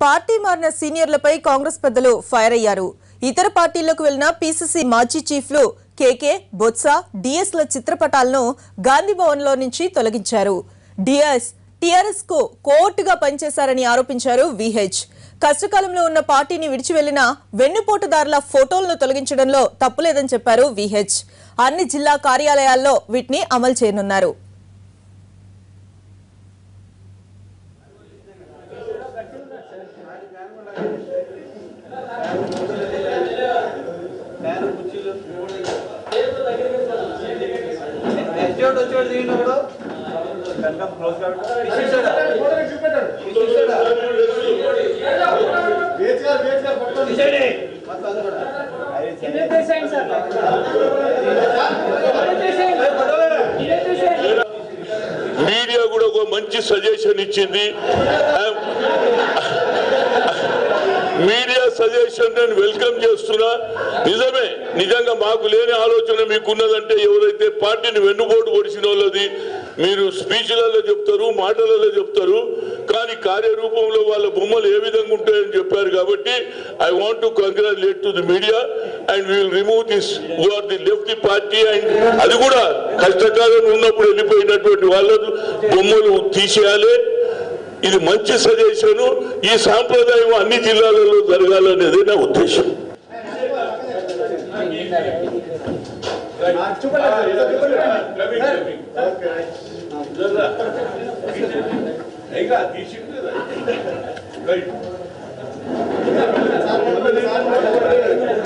Party మారిన సీనియర్లపై కాంగ్రెస్ పెద్దలు fire అయ్యారు ఇతర పార్టీల్లోకి వెళ్లిన పీసీసీ మాజీ చీఫ్లు కేకే బొత్స డిఎస్ ల చిత్రపటాలను గాంధీ భవన్ లో నుంచి తొలగించారు డిఎస్ టీఆర్ఎస్ కు కోర్టుగా పనిచేశారని ఆరోపించారు విహెచ్ కష్టకాలంలో ఉన్న పార్టీని విడిచి వెళ్లిన వెన్నుపోటుదారుల ఫోటోలను తొలగించడంలో తప్పులేదని చెప్పారు విహెచ్ అన్ని జిల్లా కార్యాలయాల్లో వీటిని అమలు చేయనున్నారు వచ్చాడు వచ్చాడు దీని కూడా కనుక క్లోజ్ కాబట్టి తీసేసాడా? తీసేయండి. మొత్తం అది కూడా. అది సరే. మీడియా కూడా ఒక మంచి సజెషన్ ఇచ్చింది మీడియా సజెషన్ నేను వెల్కమ్ చేస్తున్నా నిజమే నిజంగా మాకు లేని ఆలోచన మీకున్నదంటే ఎవరైతే పార్టీని వెన్నుపోటు పొడిచిన వాళ్ళది మీరు స్పీచ్లలో చెప్తారు మాటలలో చెప్తారు కానీ కార్యరూపంలో వాళ్ళ బొమ్మలు ఏ విధంగా ఉంటాయని చెప్పారు కాబట్టి I want to congratulate to the media and will remove this who are the left the party and అది కూడా కష్టకాలం ఉన్నప్పుడు వెళ్ళిపోయినటువంటి వాళ్ళ బొమ్మలు తీసేయాలి ఇది మంచి సజెషన్ ఈ సాంప్రదాయం అన్ని జిల్లాలలో జరగాలనేది నా ఉద్దేశం ఇంకా